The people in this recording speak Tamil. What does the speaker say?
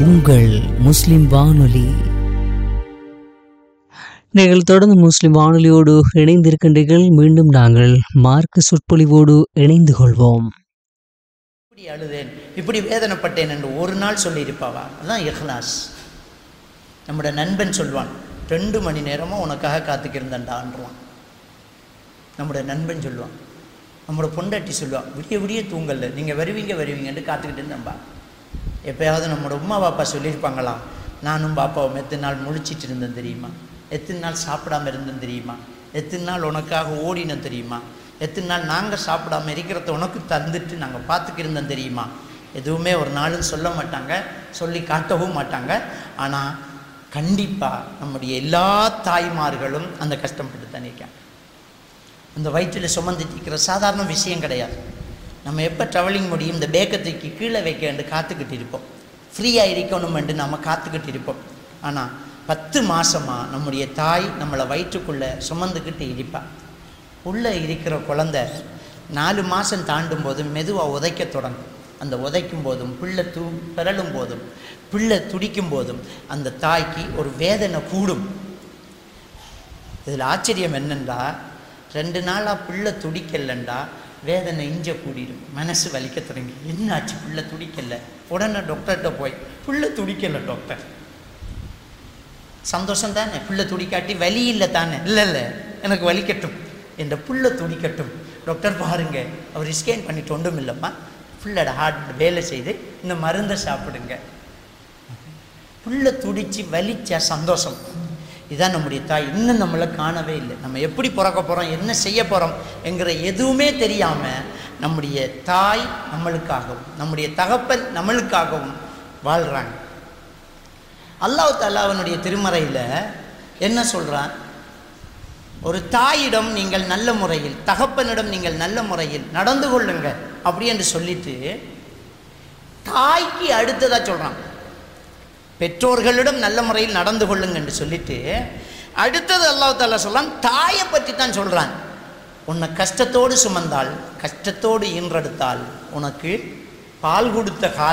உங்கள் முஸ்லிம் வானொலி நீங்கள் தொடர்ந்து முஸ்லிம் வானொலியோடு இணைந்திருக்கின்றீர்கள் மீண்டும் நாங்கள் மார்க்க சொற்பொழிவோடு இணைந்து கொள்வோம் இப்படி அழுதேன் இப்படி வேதனைப்பட்டேன் என்று ஒரு நாள் சொல்லியிருப்பாவா அதுதான் இஹ்லாஸ் நம்முடைய நண்பன் சொல்வான் ரெண்டு மணி நேரமும் உனக்காக காத்துக்கிருந்தேன்டான்றான் நம்முடைய நண்பன் சொல்லுவான் நம்மளோட பொண்டாட்டி சொல்லுவான் விடிய விடிய தூங்கல நீங்கள் வருவீங்க வருவீங்கன்னு காத்துக்கிட்டு இருந்தேன்பா எப்பயாவது நம்மளோட உமா பாப்பா சொல்லியிருப்பாங்களா நானும் பாப்பாவும் எத்தனை நாள் முழிச்சிட்டு இருந்தேன் தெரியுமா எத்தனை நாள் சாப்பிடாம இருந்தேன் தெரியுமா எத்தனை நாள் உனக்காக ஓடினேன் தெரியுமா எத்தனை நாள் நாங்கள் சாப்பிடாம இருக்கிறத உனக்கு தந்துட்டு நாங்கள் பார்த்துக்கிருந்தோம் தெரியுமா எதுவுமே ஒரு நாளும் சொல்ல மாட்டாங்க சொல்லி காட்டவும் மாட்டாங்க ஆனால் கண்டிப்பாக நம்முடைய எல்லா தாய்மார்களும் அந்த கஷ்டப்பட்டு தான் இருக்காங்க அந்த வயிற்றில் சுமந்துட்டு இருக்கிற சாதாரண விஷயம் கிடையாது நம்ம எப்போ ட்ராவலிங் முடியும் இந்த பேக்கத்துக்கு கீழே வைக்க என்று காத்துக்கிட்டு இருப்போம் ஃப்ரீயாக இருக்கணும் என்று நம்ம காத்துக்கிட்டு இருப்போம் ஆனால் பத்து மாசமாக நம்முடைய தாய் நம்மளை வயிற்றுக்குள்ளே சுமந்துக்கிட்டு இருப்பா உள்ளே இருக்கிற குழந்தை நாலு மாதம் தாண்டும் போதும் மெதுவாக உதைக்க தொடங்கும் அந்த உதைக்கும் போதும் பிள்ளை தூ பிறழும் போதும் பிள்ளை துடிக்கும் போதும் அந்த தாய்க்கு ஒரு வேதனை கூடும் இதில் ஆச்சரியம் என்னென்றா ரெண்டு நாளாக பிள்ளை துடிக்கலண்டா வேதனை இஞ்ச கூடிடும் மனசு வலிக்க தொடங்கி என்னாச்சு பிள்ளை துடிக்கல உடனே டாக்டர்கிட்ட போய் பிள்ளை துடிக்கல டாக்டர் சந்தோஷம் தானே பிள்ளை துடிக்காட்டி வலி இல்லை தானே இல்லை இல்லை எனக்கு வலிக்கட்டும் என்ற புள்ள துடிக்கட்டும் டாக்டர் பாருங்க அவர் ஸ்கேன் பண்ணிட்டு ஒன்றும் இல்லைம்மா புள்ளோட ஹார்ட் வேலை செய்து இந்த மருந்தை சாப்பிடுங்க புள்ள துடிச்சு வலிச்ச சந்தோஷம் இதான் நம்முடைய தாய் இன்னும் நம்மளை காணவே இல்லை நம்ம எப்படி பிறக்க போகிறோம் என்ன செய்ய போகிறோம் என்கிற எதுவுமே தெரியாமல் நம்முடைய தாய் நம்மளுக்காகவும் நம்முடைய தகப்பன் நம்மளுக்காகவும் வாழ்கிறாங்க அல்லாஹ் தாலா அவனுடைய திருமறையில் என்ன சொல்கிறான் ஒரு தாயிடம் நீங்கள் நல்ல முறையில் தகப்பனிடம் நீங்கள் நல்ல முறையில் நடந்து கொள்ளுங்க அப்படி என்று சொல்லிட்டு தாய்க்கு அடுத்ததாக சொல்கிறான் பெற்றோர்களிடம் நல்ல முறையில் நடந்து கொள்ளுங்க என்று சொல்லிட்டு அடுத்தது அல்லாஹ் தாலா சொல்றான் தாயை பற்றி தான் சொல்கிறான் உன்னை கஷ்டத்தோடு சுமந்தால் கஷ்டத்தோடு ஈன்றெடுத்தால் உனக்கு பால் கொடுத்த கால